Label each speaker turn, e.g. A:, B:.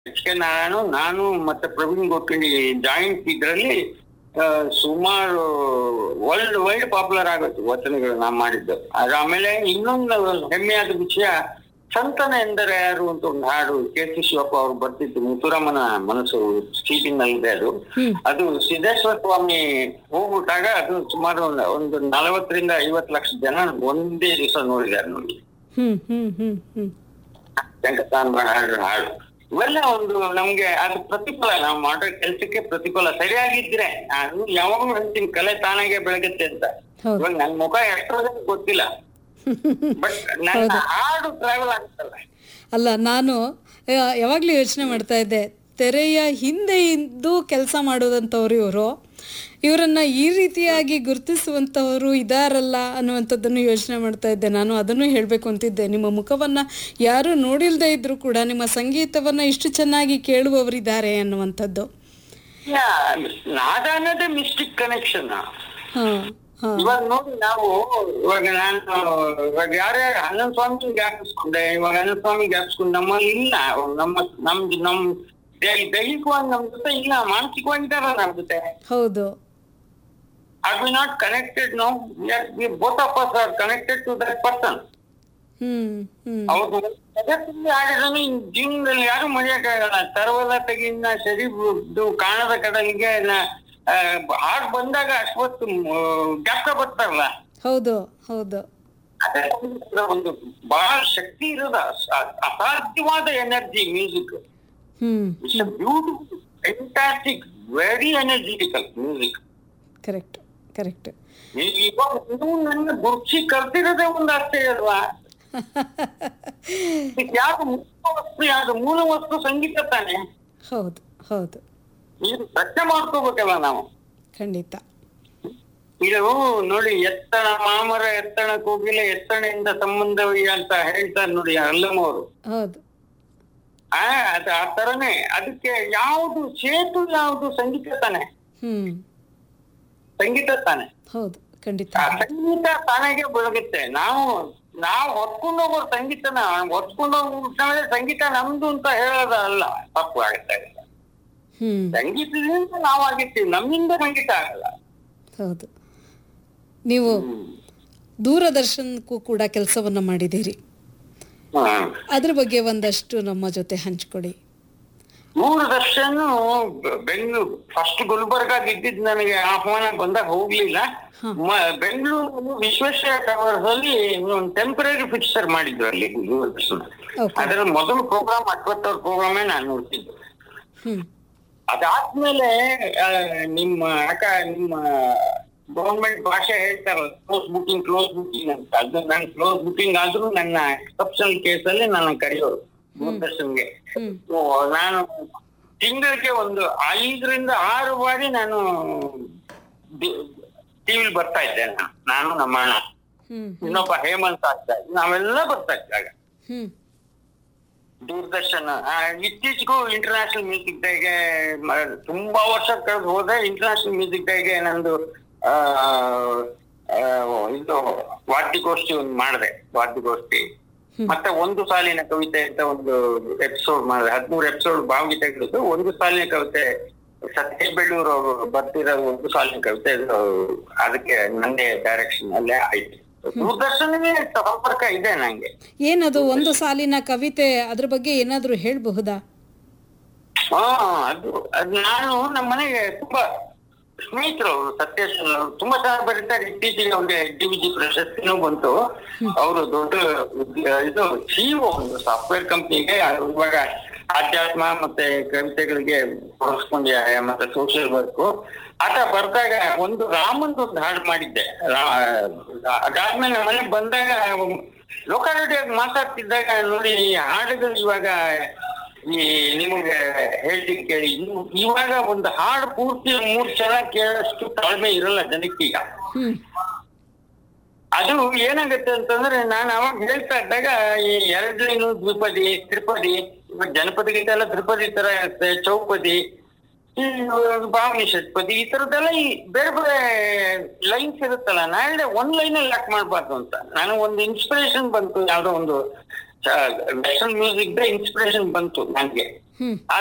A: H K Narayana ನಾನು ಮತ್ತೆ Praveen ಗೋಕರ್ಣಿ joint ಇದ್ರಲ್ಲಿ ಆ, ಸುಮಾರು ವರ್ಲ್ಡ್ ವೈಡ್ ಪಾಪ್ಯುಲರ್ ಆಗುತ್ತೆ ವಚನಗಳು ನಾ ಮಾಡಿದ್ದು ಅದು ಆಮೇಲೆ ಇನ್ನೊಂದು ಹೆಮ್ಮೆಯಾದ ವಿಷಯ ಸಂತನ ಎಂದರೆ ಯಾರು ಅಂತ ಒಂದು ಹಾಡು ಕೆ ಸಿ ಶಿವಪ್ಪ ಅವರು ಬರ್ತಿತ್ತು ಮುತ್ತುರಾಮನ ಮನಸ್ಸು ಸೀಟಿನಲ್ಲಿ ಇದೆ ಅದು ಅದು ಸಿದ್ದೇಶ್ವರ ಸ್ವಾಮಿ ಹೋಗ್ಬಿಟ್ಟಾಗ ಅದು ಸುಮಾರು ಒಂದು- ಒಂದು ನಲವತ್ತರಿಂದ ಐವತ್ತು ಲಕ್ಷ ಜನ ಒಂದೇ ದಿವಸ ನೋಡಿದ್ದಾರೆ ನೋಡಿ
B: ಹ್ಮ್ ಹ್ಮ್ ಹ್ಮ್ ಹ್ಮ್
A: ವೆಂಕಟರಾಮ ಹಾಡು ಹಾಡು ಇವೆಲ್ಲ ಒಂದು ನಮ್ಗೆ ಅದು ಪ್ರತಿಫಲ ನಾವು ಮಾಡೋ ಕೆಲಸಕ್ಕೆ ಪ್ರತಿಫಲ ಸರಿಯಾಗಿದ್ರೆ ನಾನು ಯಾವಾಗ್ಲೂ ಹೇಳ್ತೀನಿ ಕಲೆ ತಾನಾಗೆ ಬೆಳಗುತ್ತೆ ಅಂತ
B: ಹೌದು.
A: ಇವಾಗ ನನ್ ಮುಖ ಎಷ್ಟೋ ಜನಕ್ಕೆ ಗೊತ್ತಿಲ್ಲ ಬಟ್ ನನ್ನ ಹಾಡು ಟ್ರಾವೆಲ್ ಆಗ್ತಲ್ಲ
B: ಅಲ್ಲ ನಾನು ಯಾ- ಯಾವಾಗ್ಲೂ ಯೋಚನೆ ಮಾಡ್ತಾ ಇದ್ದೆ ತೆರೆಯ ಹಿಂದೆ ಇದ್ದು ಕೆಲಸ ಮಾಡೋದಂಥವ್ರು ಇವರು ಇವರನ್ನ ಈ ರೀತಿಯಾಗಿ ಗುರುತಿಸುವಂಥವರು ಇದಾರಲ್ಲ ಅನ್ನುವಂಥದ್ದನ್ನು ಯೋಚನೆ ಮಾಡ್ತಾ ಇದ್ದೆ ನಾನು ಅದನ್ನು ಹೇಳಬೇಕು ಅಂತಿದ್ದೆ ನಿಮ್ಮ ಮುಖವನ್ನ ಯಾರು ನೋಡಿಲ್ದೇ ಇದ್ರೂ ಕೂಡ ನಿಮ್ಮ ಸಂಗೀತವನ್ನ ಇಷ್ಟು ಚೆನ್ನಾಗಿ ಕೇಳುವವರಿದ್ದಾರೆ ಅನ್ನುವಂಥದ್ದು
A: ನಾದ ಅನ್ನೋದೇ ಮಿಸ್ಟಿಕ್ ಕನೆಕ್ಷನ್
B: ಹಾ ಹಾ
A: ಇವಾಗ ನೋಡಿ ನಾವು ಇವಾಗ ನಾನು ಇವಾಗ ಯಾರ್ಯಾರು ಹನ್ನೊಂದು ಸ್ವಾಮಿ ಜ್ಞಾಪಿಸ್ಕೊಂಡೆ ಇವಾಗ ಹನ್ನೊಂದು ಸ್ವಾಮಿ ಜ್ಞಾಪಿಸ್ಕೊಂಡು ನಮ್ಮಲ್ಲಿ ಇಲ್ಲ ನಮ್ಮ ನಮ್ದು ನಮ್ ದೈ- ದೈಹಿಕವಾಗಿ ನಮ್ ಜೊತೆ ಇಲ್ಲ ಮಾನಸಿಕವಾಗಿದ್ದಾರ ನಮ್ ಜೊತೆ
B: ಹೌದು
A: are we not connected no both of us are connected to that person
B: hmm hmm
A: ಅವ್ರು ಜಗತ್ತಿನಲ್ಲಿ ಆಡಿದ್ರು ಜೀವನದಲ್ಲಿ ಯಾರು ಮರೆಯಕ್ಕಾಗಲ್ಲ ತರವಲ್ಲ ತೆಗಿನ ಶರೀರದ್ದು ಕಾಣದ ಕಡಲಿಗೆ ನ- ಆ, ಹಾಡ್ ಬಂದಾಗ ಅಷ್ಟೊತ್ತು ಜ್ಞಾಪಕ ಬರ್ತಾರಲ್ಲ
B: ಹೌದು ಹೌದು
A: ಅದೇ ಒಂದು ಬಹಳ ಶಕ್ತಿ ಇರೋದ ಅಸ- ಅಸಾಧ್ಯವಾದ energy music
B: hmm
A: it's beautiful fantastic very energetical music
B: correct correct
A: ಇವಾಗ ನೀವು ನನ್ನ ಗುರುಚಿ ಕಲ್ತಿರೋದೇ ಒಂದು ಅಷ್ಟೇ ಅಲ್ವಾ ಯಾವ್ದು ಮೂಲ ವಸ್ತು ಯಾವ್ದು ಮೂಲ ವಸ್ತು ಸಂಗೀತ ತಾನೆ
B: ಹೌದು ಹೌದು
A: ಇದು ಪ್ರಶ್ನೆ ಮಾಡ್ಕೋಬೇಕಲ್ಲ ನಾವು
B: ಖಂಡಿತ
A: ಇದು ನೋಡಿ ಎತ್ತಣ ಮಾಮರ ಎತ್ತಣ ಕೋಗಿಲೆ ಎತ್ತಣೆಯಿಂದ ಸಂಬಂಧವಯ್ಯ ಅಂತ ಹೇಳ್ತಾರೆ ನೋಡಿ ಅಲ್ಲಮ್ಮವರು
B: ಹೌದು
A: ಆ ಅದು ಆ ತರನೇ ಅದಕ್ಕೆ ಯಾವುದು ಸೇತು ಯಾವುದು ಸಂಗೀತ ತಾನೆ
B: ಹ್ಮ್
A: ಸಂಗೀತ ತಾನೆ
B: ಹೌದು ಖಂಡಿತ
A: ಆ ಸಂಗೀತ ತಾನಾಗೆ ಬೆಳಗುತ್ತೆ ನಾವು ನಾವು ಹೊತ್ಕೊಂಡು ಹೋಗೋ ಸಂಗೀತನ ಹೊತ್ಕೊಂಡು ಹೋಗ್ಬಿಟ್ಟಾದ್ರೆ ಸಂಗೀತ ನಮ್ದು ಅಂತ ಹೇಳೋದು ಅಲ್ಲ ತಪ್ಪು ಆಗುತ್ತೆ
B: ಹ್ಮ್
A: ಸಂಗೀತದಿಂದ ನಾವು ಆಗಿರ್ತೀವಿ ನಮ್ಮಿಂದ ಸಂಗೀತ ಆಗಲ್ಲ
B: ಹೌದು ನೀವು ದೂರದರ್ಶನಕ್ಕೂ ಕೂಡ ಕೆಲಸವನ್ನ ಮಾಡಿದ್ದೀರಿ
A: ಹ್ಮ್.
B: ಅದ್ರ ಬಗ್ಗೆ ಒಂದಷ್ಟು ನಮ್ಮ ಜೊತೆ ಹಂಚ್ಕೊಡಿ
A: ದೂರದರ್ಶನ ಬೆಂಗಳೂರು ಫಸ್ಟ್ ಗುಲ್ಬರ್ಗಾಗ್ ಇದ್ದಿದ್ ನನಗೆ ಆಹ್ವಾನ ಬಂದಾಗ ಹೋಗ್ಲಿಲ್ಲ ಮ- ಬೆಂಗಳೂರು ವಿಶ್ವೇಶ್ವರ ಟವರ್ಸ್ ಅಲ್ಲಿ ಒಂದು ಟೆಂಪರರಿ ಫಿಕ್ಸರ್ ಮಾಡಿದ್ರು ಅಲ್ಲಿ ದೂರದರ್ಶನ
B: Okay.
A: ಅದರ ಮೊದಲು ಪ್ರೋಗ್ರಾಮ್ ಅಟ್ವತ್ತವ್ರ ಪ್ರೋಗ್ರಾಮೇ ನಾನು ನೋಡ್ತಿದ್ದು
B: ಹ್ಮ್
A: ಅದಾದ್ಮೇಲೆ ಆ, ನಿಮ್ಮ ಅಕ್ಕ ನಿಮ್ಮ ಗೌರ್ಮೆಂಟ್ ಭಾಷೆ ಹೇಳ್ತಾರಲ್ಲ ಕ್ಲೋಸ್ ಬುಕಿಂಗ್ ಕ್ಲೋಸ್ ಬುಕಿಂಗ್ ಅಂತ ಅದು ನನ್ನ ಕ್ಲೋಸ್ ಬುಕಿಂಗ್ ಆದ್ರೂ ನನ್ನ ಎಕ್ಸೆಪ್ಷನಲ್ ಕೇಸಲ್ಲಿ ನನ್ನ ಕರೆಯೋರು ದೂರದರ್ಶನ್ಗೆ
B: ಹ್ಮ್
A: So, ನಾನು ತಿಂಗಳಿಗೆ ಒಂದು ಐದರಿಂದ ಆರು ಬಾರಿ ನಾನು ಟಿವಿಲಿ ಬರ್ತಾ ಇದ್ದೆ ನಾನು ನಾನು ನಮ್ಮ ಅಣ್ಣ
B: ಹ್ಮ್
A: ಇನ್ನೊಬ್ಬ ಹೇಮಂತ್ ಆಗ್ತಾ ಇದ್ದ ನಾವೆಲ್ಲ ಬರ್ತಾ ಇದ್ದಾಗ
B: ಹ್ಮ್
A: ದೂರದರ್ಶನ ಆ, ಇತ್ತೀಚೆಗೂ ಇಂಟರ್ನ್ಯಾಷನಲ್ ಮ್ಯೂಸಿಕ್ ಡೇಗೆ ಮ- ತುಂಬಾ ವರ್ಷ ಕಳೆದು ಹೋದೆ ಇಂಟರ್ನ್ಯಾಷನಲ್ ಮ್ಯೂಸಿಕ್ ಡೇಗೆ ನಂದು ಆ, ಆ, ಇದು ವಾದ್ಯಗೋಷ್ಠಿ ಒಂದು ಮಾಡಿದೆ ವಾದ್ಯಗೋಷ್ಠಿ ಮತ್ತೆ ಒಂದು ಸಾಲಿನ ಕವಿತೆ ಅಂತ ಒಂದು ಎಪಿಸೋಡ್ ಮಾಡಿದೆ ಹದಿಮೂರು ಎಪಿಸೋಡ್ ಭಾವಗೀತೆಗಳದ್ದು ಒಂದು ಸಾಲಿನ ಕವಿತೆ ಸತೀಶ್ ಬೆಳ್ಳೂರು ಅವರು ಬರ್ತಿರೋದು ಒಂದು ಸಾಲಿನ ಕವಿತೆ ಇದು ಅದಕ್ಕೆ ನಂದೇ ಡೈರೆಕ್ಷನ್ ಅಲ್ಲೇ ಆಯ್ತು ದೂರದರ್ಶನವೇ ಸಂಪರ್ಕ ಇದೆ ನಂಗೆ
B: ಏನದು ಒಂದು ಸಾಲಿನ ಕವಿತೆ ಅದ್ರ ಬಗ್ಗೆ ಏನಾದ್ರೂ ಹೇಳಬಹುದಾ
A: ಹಾ ಅದು ಅದು ನಾನು ನಮ್ಮ ಮನೆಗೆ ತುಂಬಾ ಸ್ನೇಹಿತರು ಅವರು ಸತ್ಯೇಶ್ ಅವರು ತುಂಬಾ ಚೆನ್ನಾಗಿ ಬರೀತಾರೆ ಇತ್ತೀಚೆಗೆ ಅವ್ರಿಗೆ ಡಿ ವಿ ಜಿ ಪ್ರಶಸ್ತಿನೂ ಬಂತು ಅವರು ದೊಡ್ಡ ಉದ್ಯ- ಇದು ಸಿಇಒ ಒಂದು ಸಾಫ್ಟ್ವೇರ್ ಕಂಪ್ನಿಗೆ ಇವಾಗ ಆಧ್ಯಾತ್ಮ ಮತ್ತೆ ಕವಿತೆಗಳಿಗೆ ಕೊಡಿಸ್ಕೊಂಡಿದ್ದಾರೆ ಮತ್ತೆ ಸೋಷಿಯಲ್ ವರ್ಕ್ ಆತ ಬರ್ದಾಗ ಒಂದು ರಾಮಂದು ಒಂದು ಹಾಡು ಮಾಡಿದ್ದೆ ರಾ- ಅದಾದ್ಮೇಲೆ ನಮ್ಮ ಮನೆಗೆ ಬಂದಾಗ ಲೋಕಾರಡಿಯಾಗಿ ಮಾತಾಡ್ತಿದ್ದಾಗ ನೋಡಿ ಈ ಹಾಡುಗಳು ಇವಾಗ ಈ ನಿಮಗೆ ಹೇಳ್ಲಿಕ್ಕೆ ಕೇಳಿ ಇನ್ನು ಇವಾಗ ಒಂದು ಹಾಡು ಪೂರ್ತಿ ಮೂರ್ ಸಲ ಕೇಳೋಷ್ಟು ತಾಳ್ಮೆ ಇರಲ್ಲ ಜನಕ್ಕೀಗ
B: ಹ್ಮ್
A: ಅದು ಏನಾಗುತ್ತೆ ಅಂತಂದ್ರೆ ನಾನು ಅವಾಗ ಹೇಳ್ತಾ ಇದ್ದಾಗ ಈ ಎರಡನೇನು ದ್ವಿಪದಿ ತ್ರಿಪದಿ ಇವಾಗ ಜನಪದ ಗೀತೆ ಎಲ್ಲ ತ್ರಿಪದಿ ತರ ಇರುತ್ತೆ ಚೌಪದಿ ಈ ಭಾವನಿ ಷಟ್ಪದಿ ಈ ತರದ್ದೆಲ್ಲ ಈ ಬೇರೆ ಬೇರೆ ಲೈನ್ಸ್ ಇರುತ್ತಲ್ಲ ನಾ ಹೇಳಿದೆ ಒಂದ್ ಲೈನ್ ಅಲ್ಲಿ ಯಾಕೆ ಮಾಡ್ಬಾರ್ದು ಅಂತ ನನಗೆ ಒಂದು ಇನ್ಸ್ಪಿರೇಷನ್ ಬಂತು ಯಾವ್ದೋ ಒಂದು ವೆಸ್ಟರ್ನ್ ಮ್ಯೂಸಿಕ್ ಇನ್ಸ್ಪಿರೇಷನ್ ಬಂತು ನಂಗೆ
B: ಹ್ಮ್
A: ಆ